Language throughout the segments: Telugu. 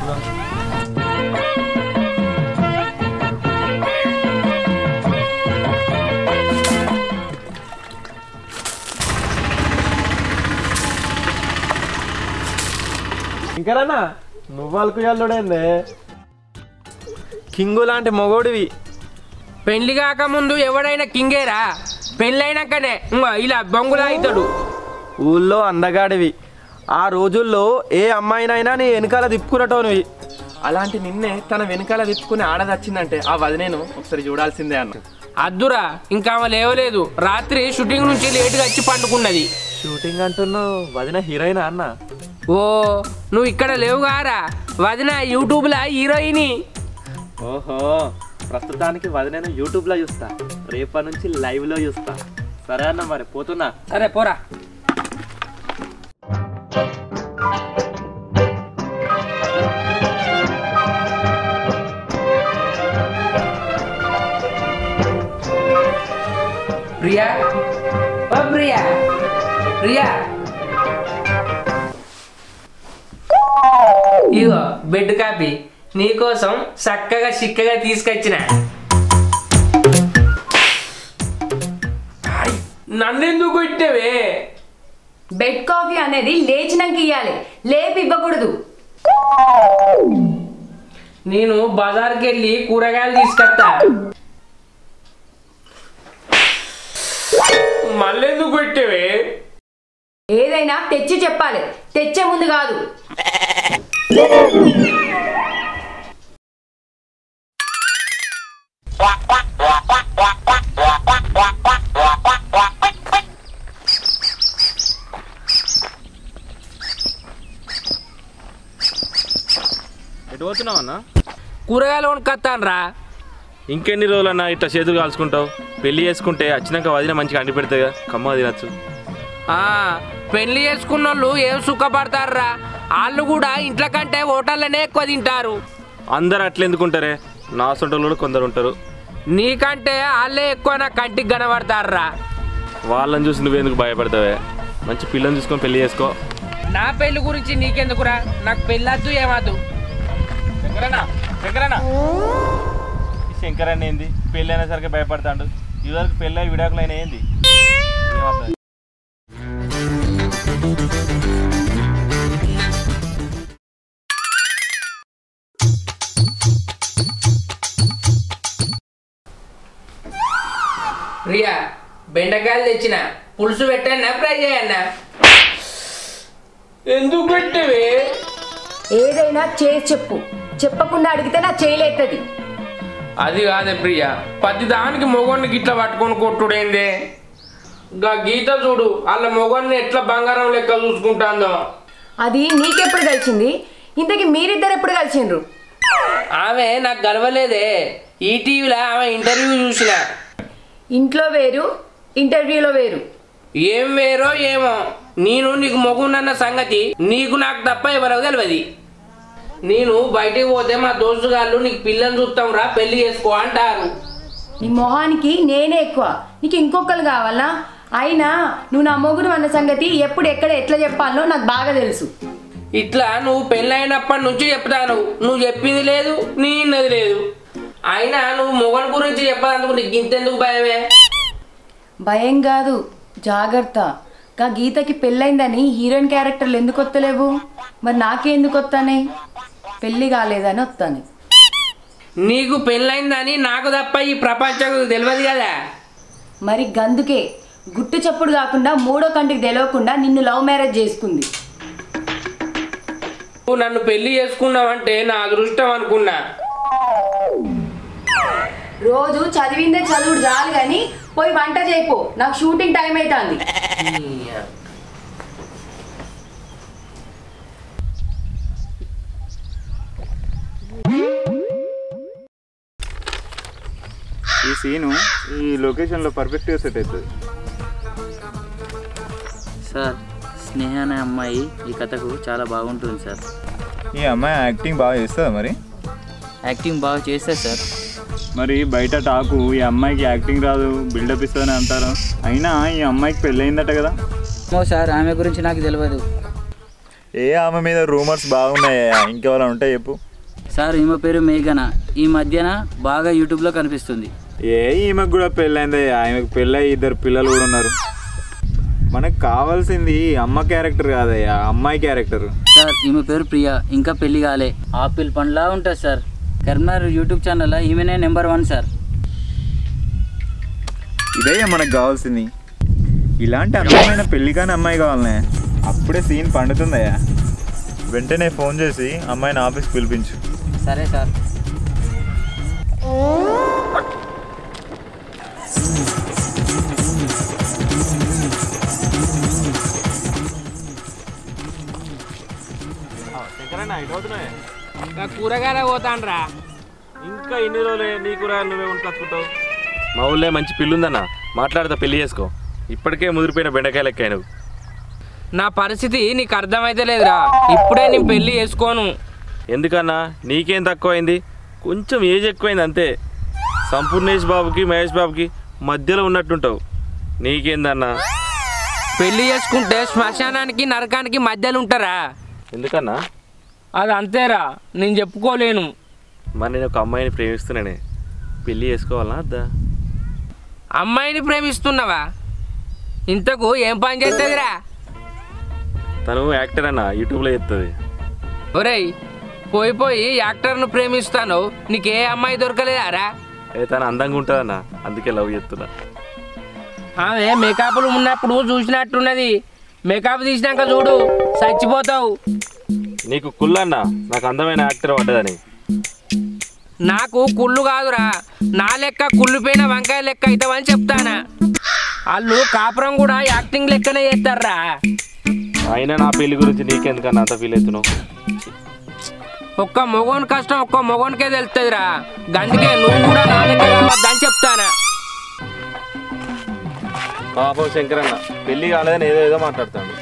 ఇంకరన్నా నువ్వు వాళ్ళకు ఎల్లుడైందే కింగు లాంటి మొగోడివి పెళ్లి కాకముందు ఎవడైనా కింగేరా పెళ్ళైనాకనే ఇంగో ఇలా బొంగులా అవుతాడు ఊళ్ళో అందగాడివి ఆ రోజుల్లో ఏ అమ్మాయినైనా నీ వెనకాల తిప్పుకున్నటోనివి అలాంటి నిన్నే తన వెనకాల తిప్పుకుని ఆడదచ్చిందంటే ఆ వదినేను ఒకసారి చూడాల్సిందే అన్న అద్దురా ఇంకా ఆమె లేవలేదు రాత్రి షూటింగ్ నుంచి లేటుగా వచ్చి పండుకున్నది షూటింగ్ అంటున్నావు వదిన హీరోయినా అన్న ఓ నువ్వు ఇక్కడ లేవుగారా వదిన యూట్యూబ్లో హీరోయిని ఓహో ప్రస్తుతానికి వదినేను యూట్యూబ్లో చూస్తా రేపటి నుంచి లైవ్లో చూస్తా సరే అన్న మరి పోతున్నా సరే పోరా ప్రియా ఓ ప్రియా ప్రియా ఇగో బెడ్ కాపీ నీకోసం చక్కగా చిక్కగా తీసుకొచ్చిన ఆయ్, నన్నెందుకు కొట్టావే బెడ్ కాఫీ అనేది లేచినాక ఇయ్యాలి లేపి ఇవ్వకూడదు నేను బజార్కి వెళ్ళి కూరగాయలు తీసుకొస్తా మళ్ళెందుకు కొట్టావే ఏదైనా తెచ్చి చెప్పాలి తెచ్చే ముందు కాదు ఎటు పోతున్నావు అన్న కూరగాయలు కొనుక్కొస్తాను రా ఇంకెన్ని రోజులన్నా ఇట్లా చేతులు కాల్చుకుంటావు పెళ్లి చేసుకుంటే వచ్చినాక వదిన మంచిగా అంటి పెడతాయి కదా కమ్మ తినచ్చు ఆ, పెళ్లి చేసుకున్న వాళ్ళు ఏం సుఖపడతారురా వాళ్ళు కూడా ఇంట్లో కంటే హోటల్లోనే ఎక్కువ తింటారు అందరు అట్లా ఎందుకుంటారే నా సొంటలు కూడా కొందరు ఉంటారు నీకంటే వాళ్ళే ఎక్కువ నా కంటికి కనబడతారురా వాళ్ళని చూసి నువ్వెందుకు భయపడతావే మంచి పిల్లని చూసుకొని పెళ్లి చేసుకో నా పెళ్లి గురించి నీకెందుకురా నాకు పెళ్ళొద్దు ఏమద్దు శంకరన్నా శంకరన్నా ఈ శంకరన్న ఏంది పెళ్ళి అయినా సరికి భయపడతాడు ఇదివరకు పెళ్ళి విడాకులు అయినా ఏంది ఏమవుతుంది ప్రియా బెండకాయలు తెచ్చిన పులుసు పెట్టానా ఫ్రై చేయన్నా ఎందుకు పెట్టవే ఏదైనా చేసి చెప్పు చెప్పకుండా అడిగితే నా చేయలేస్తుంది అది కాదే ప్రియా పది దానికి మొగోన్ని గిట్ల పట్టుకొని కొట్టుడేందే గా గీత చూడు వాళ్ళ మొగోన్ని ఎట్లా బంగారం లెక్క చూసుకుంటాందో అది నీకెప్పుడు కలిసింది ఇంతకీ మీరిద్దరు ఎప్పుడు కలిసిండ్రు ఆమె నాకు గలవలేదే ఈ టీవీలో ఆమె ఇంటర్వ్యూ చూసిన ఇంట్లో వేరు ఇంటర్వ్యూలో వేరు ఏం వేరో ఏమో నేను నీకు మొగున్నన్న సంగతి నీకు నాకు తప్ప ఎవరికి తెలియదు నేను బయటికి పోతే మా దోస్తు గారు నీకు పిల్లని చూస్తాం రా పెళ్లి చేసుకో అంటారు నీ మొహానికి నేనే ఎక్కువ నీకు ఇంకొకరు కావాలా అయినా నువ్వు నా మొగుడు అన్న సంగతి ఎప్పుడు ఎక్కడ ఎట్లా చెప్పాలో నాకు బాగా తెలుసు ఇట్లా నువ్వు పెళ్ళైనప్పటి నుంచి చెప్తాను నువ్వు చెప్పింది లేదు నీ ఇన్నది లేదు అయినా నువ్వు మొగన్ గురించి చెప్పదందుకు నీకు ఇంతెందుకు భయమే భయం కాదు జాగ్రత్త గా గీతకి పెళ్ళైందని హీరోయిన్ క్యారెక్టర్లు ఎందుకు వస్తలేవు మరి నాకే ఎందుకు వస్తానే పెళ్ళి కాలేదని వస్తాను నీకు పెళ్ళైందని నాకు తప్ప ఈ ప్రపంచం తెలియదు కదా మరి గందుకే గుట్టు చప్పుడు కాకుండా మూడో కంటికి తెలియకుండా నిన్ను లవ్ మ్యారేజ్ చేసుకుంది నువ్వు నన్ను పెళ్లి చేసుకున్నావంటే నా అదృష్టం అనుకున్నా రోజు చదివిందే చదువుడు చాలు కానీ పోయి వంట చేయపో నాకు షూటింగ్ టైం అవుతుంది ఈ సీను ఈ లొకేషన్లో పర్ఫెక్ట్గా సెట్ అవుతుంది సార్ స్నేహ అనే అమ్మాయి ఈ కథకు చాలా బాగుంటుంది సార్ ఈ అమ్మాయి యాక్టింగ్ బాగా చేస్తుందా మరి యాక్టింగ్ బాగా చేస్తే సార్ మరి బయట టాకు ఈ అమ్మాయికి యాక్టింగ్ రాదు బిల్డప్ ఇస్తుందని అంటారు అయినా ఈ అమ్మాయికి పెళ్ళయిందట కదా ఏమో సార్ ఆమె గురించి నాకు తెలియదు ఏ ఆమె మీద రూమర్స్ బాగున్నాయా ఇంకెవరైనా ఉంటే చెప్పు సార్ ఈమె పేరు మేఘన ఈ మధ్యన బాగా యూట్యూబ్లో కనిపిస్తుంది ఏ ఈమెకు కూడా పెళ్ళైందయ్యా ఆమెకు పెళ్ళై ఇద్దరు పిల్లలు కూడా ఉన్నారు మనకు కావాల్సింది అమ్మ క్యారెక్టర్ కాదయ్యా అమ్మాయి క్యారెక్టర్ సార్ ఈమె పేరు ప్రియా ఇంకా పెళ్లి కాలే ఆపిల్ పండ్లా ఉంటుంది సార్ కరీంనగర్ యూట్యూబ్ ఛానల్లో ఈమెనే నెంబర్ వన్ సార్ ఇదయ్యా మనకు కావాల్సింది ఇలాంటి అందమైన పెళ్లి కాని అమ్మాయి కావాలనే అప్పుడే సీన్ పండుతుందయ్యా వెంటనే ఫోన్ చేసి అమ్మాయిని ఆఫీస్కి పిలిపించు సరే సార్ శంకరన్న ఇటు అవుతున్నాయి ఇంకా కూరగాయల పోతాండ్రా ఇంకా ఇన్ని రోజులే నీ కూరగాయలు నువ్వే ఉంటుకుంటావు మా ఊళ్ళో మంచి పిల్లి ఉందన్న మాట్లాడతా పెళ్లి చేసుకో ఇప్పటికే ముదిరిపోయిన బెండకాయలు ఎక్కాయి నువ్వు నా పరిస్థితి నీకు అర్థమైతే లేదురా ఇప్పుడే నేను పెళ్లి చేసుకోను ఎందుకన్నా నీకేం తక్కువైంది కొంచెం ఏజ్ ఎక్కువైంది అంతే సంపూర్ణేష్ బాబుకి మహేష్ బాబుకి మధ్యలో ఉన్నట్టుంటావు నీకేందన్నా పెళ్లి చేసుకుంటే శ్మశానానికి నరకానికి మధ్యలో ఉంటారా ఎందుకన్నా అది అంతేరా నేను చెప్పుకోలేను మరి నేను ఒక అమ్మాయిని ప్రేమిస్తున్నానే పెళ్లి చేసుకోవాలనా అద్దా అమ్మాయిని ప్రేమిస్తున్నావా ఇంతకు ఏం పని చేస్తుందిరా తను యాక్టర్ అన్న యూట్యూబ్లో చెప్తుంది ఒరేయ్ పోయి పోయి యాక్టర్ను ప్రేమిస్తాను నీకే అమ్మాయి దొరకలేదారా ఏ తను అందంగా ఉంటుందన్న అందుకే లవ్ చేస్తున్నా ఆమె మేకప్లు ఉన్నప్పుడు చూసినట్టున్నది మేకప్ తీసినాక చూడు చచ్చిపోతావు నీకు కుల్లన్న నాకు అందమైన యాక్టర్ పడ్డదని నాకు కుళ్ళు కాదురా నా లెక్క కుళ్ళిపోయిన వంకాయ లెక్క అవుతావని చెప్తానా వాళ్ళు కాపురం కూడా యాక్టింగ్ లెక్కనే చేస్తారా అయినా నా పెళ్లి గురించి నీకెందుకన్నా అంత ఫీల్ అవుతున్నావు ఒక్క మొగోని కష్టం ఒక్క మొగోనికే తెలుస్తుందిరా గందుకే నువ్వు కూడా నా లెక్క కావద్దని చెప్తానా పాపం శంకరన్న పెళ్లి కాలేదని ఏదో ఏదో మాట్లాడతాడు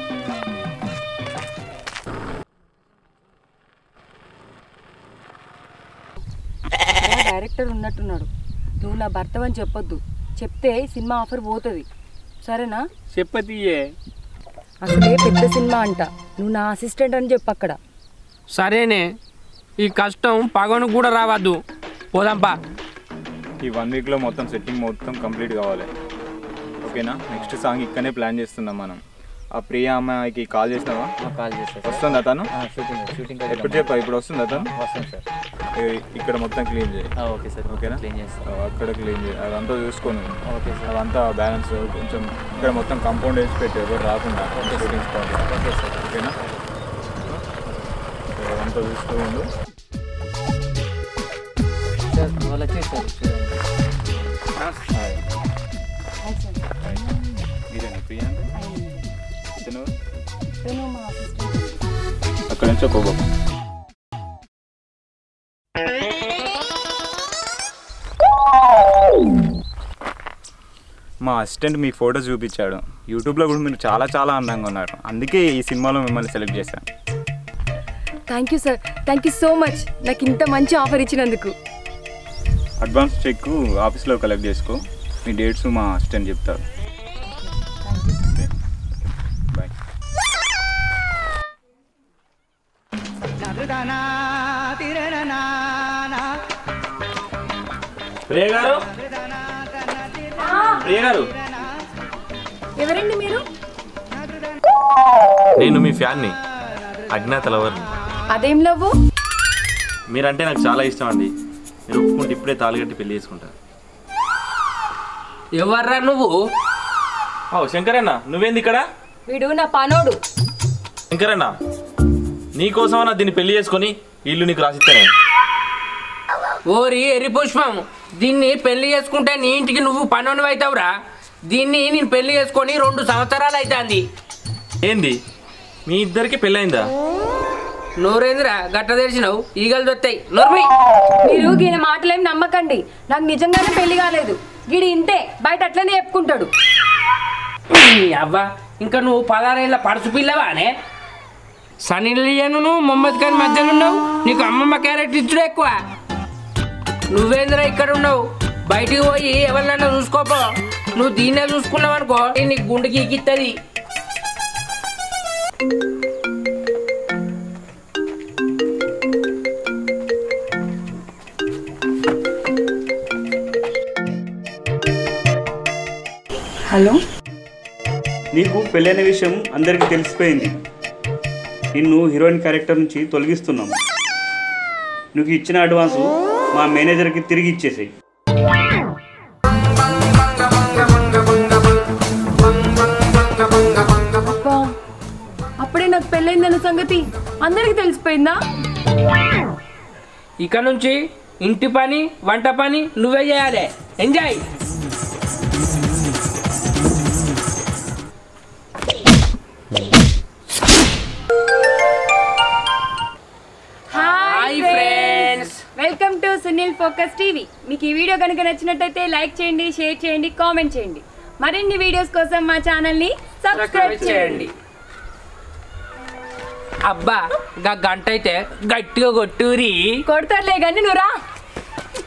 డైరెక్టర్ ఉన్నట్టున్నాడు నువ్వు నా భర్తవని చెప్పొద్దు చెప్తే సినిమా ఆఫర్ పోతుంది సరేనా చెప్పతీయే అసలే పెద్ద సినిమా అంట నువ్వు నా అసిస్టెంట్ అని చెప్పు అక్కడ సరేనే ఈ కష్టం పగను కూడా రావద్దు పోదాంపా ఈ వన్ వీక్లో మొత్తం సెట్టింగ్ మొత్తం కంప్లీట్ కావాలి ఓకేనా నెక్స్ట్ సాంగ్ ఇక్కడనే ప్లాన్ చేస్తున్నాం మనం ఆ ప్రియా అమ్మాయికి కాల్ చేసినావా కాల్ చేస్తా వస్తుందా తను షూటింగ్ షూటింగ్ ఎప్పుడు చెప్పా ఇప్పుడు వస్తుందా తను వస్తాను సార్ ఏ- ఇక్కడ మొత్తం క్లీన్ చేయి ఓకే సార్ ఓకేనా క్లీన్ చేస్తాను ఆ, అక్కడ క్లీన్ చేయి అదంతా చూసుకోను ఓకే సార్ అదంతా బ్యాలెన్స్ కొంచెం ఇక్కడ మొత్తం కాంపౌండ్ వేసి పెట్టి ఎవరు రాకుండా షూటింగ్ స్పాట్ ఓకే సార్ ఓకేనా అదంతా చూస్తూ ఉండు సార్ వాళ్ళు వచ్చేసారు చూడండి మీరేనా ప్రియా అంటే ఇతను ఎవరు? నువ్వు మా అసిస్టెంట్ అక్కడ నుంచి ఒక బాబు మా అసిస్టెంట్ మీ ఫోటో చూపించాడు యూట్యూబ్లో కూడా మీరు చాలా చాలా అందంగా ఉన్నారు అందుకే ఈ సినిమాలో మిమ్మల్ని సెలెక్ట్ చేశాను thank you sir thank you so much నాకు ఇంత మంచి ఆఫర్ ఇచ్చినందుకు అడ్వాన్స్ చెక్ ఆఫీస్లో కలెక్ట్ చేసుకో మీ డేట్స్ మా అసిస్టెంట్ చెప్తారు బాయ్ ప్రియ గారు ప్రియ గారు ఎవరండి మీరు నేను మీ ఫ్యాన్ని అజ్ఞాత లవర్ని అదేం లవ్వు మీరంటే నాకు చాలా ఇష్టం అండి మీరు ఒప్పుకుంటే ఇప్పుడే తాళిగట్టి పెళ్లి చేసుకుంటారు ఎవర్రా నువ్వు ఓ శంకరన్న నువ్వేంది ఇక్కడ వీడు నా పనోడు శంకరన్న నీకోసమన్నా దీన్ని పెళ్లి చేసుకొని ఇల్లు నీకు రాసిస్తానే ఓరి ఎర్రి పుష్పం దీన్ని పెళ్లి చేసుకుంటే నీ ఇంటికి నువ్వు పనుని అవుతావురా దీన్ని నేను పెళ్లి చేసుకొని రెండు సంవత్సరాలు అవుతుంది ఏంది మీ ఇద్దరికి పెళ్ళైందా నోరేంద్రా గట్ట తెరిచినావు ఈగలు దొత్తాయి నోర్మి మీరు ఈయన మాటలేం నమ్మకండి నాకు నిజంగానే పెళ్లి కాలేదు వీడు ఇంతే బయట అట్లనే చెప్పుకుంటాడు అవ్వా ఇంకా నువ్వు పదహారేళ్ళ పడుచు పిల్లవానే సనీ లియోను మొహమ్మద్ ఖాన్ మధ్యలో ఉన్నావు నీకు అమ్మమ్మ క్యారెక్టర్ ఇచ్చుడు ఎక్కువ నువ్వేంద్రా ఇక్కడ ఉన్నావు బయటికి పోయి ఎవరినన్నా చూసుకోపో నువ్వు దీన్నే చూసుకున్నావు అనుకో నీకు గుండెకి ఎక్కిస్తుంది హలో నీకు పెళ్ళైన విషయం అందరికీ తెలిసిపోయింది నిన్ను హీరోయిన్ క్యారెక్టర్ నుంచి తొలగిస్తున్నాం నువ్వు ఇచ్చిన అడ్వాన్సు మా మేనేజర్కి తిరిగి ఇచ్చేసేయి అబ్బా అప్పుడే నాకు పెళ్ళైందన్న సంగతి అందరికి తెలిసిపోయిందా ఇక నుంచి ఇంటి పని వంట పని నువ్వే చేయాలి enjoy hi friends welcome to Sunil focus TV మీకు ఈ వీడియో కనుక నచ్చినట్టయితే లైక్ చేయండి షేర్ చేయండి కామెంట్ చేయండి మరిన్ని వీడియోస్ కోసం మా ఛానల్ని సబ్స్క్రైబ్ చేయండి అబ్బా గా గంట అయితే గట్టిగా కొట్టూరి కొడతారులే కానీ నువ్వు రా